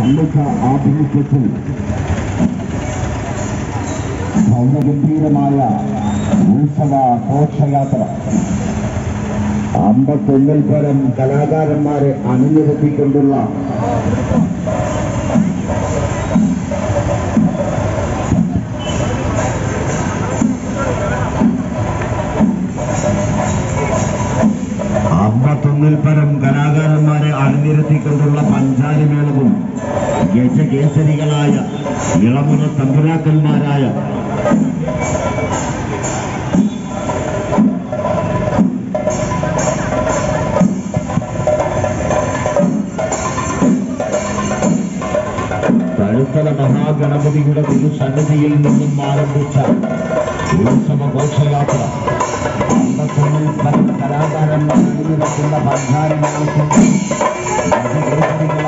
അമിത ആഭിമുഖ്യത്തിൽ ഭൗമഗംഭീരമായ ഉത്സവ ഘോഷയാത്ര അമ്പത്തൊന്നിൽ പരം കലാകാരന്മാരെ അണിനിരത്തിക്കൊണ്ടുള്ള അമ്പത്തൊന്നിൽ പരം കലാകാരന്മാരെ അണിനിരത്തിക്കൊണ്ടുള്ള പഞ്ചാരി മേളവും ഗജകേസരികളായ ഇളമുറ തമ്പുരാക്കന്മാരായ തഴുത്തല മഹാഗണപതിയുടെ തിരുസന്നിധിയിൽ നിന്നും ആരംഭിച്ച ഉത്സവ ഘോഷയാത്ര അമ്പത്തൊന്നിൽ പല കലാകാരന്മാർ അണിനിരക്കുന്ന പഞ്ചാരി മേളത്തിൽ ഗജകേസരികളായ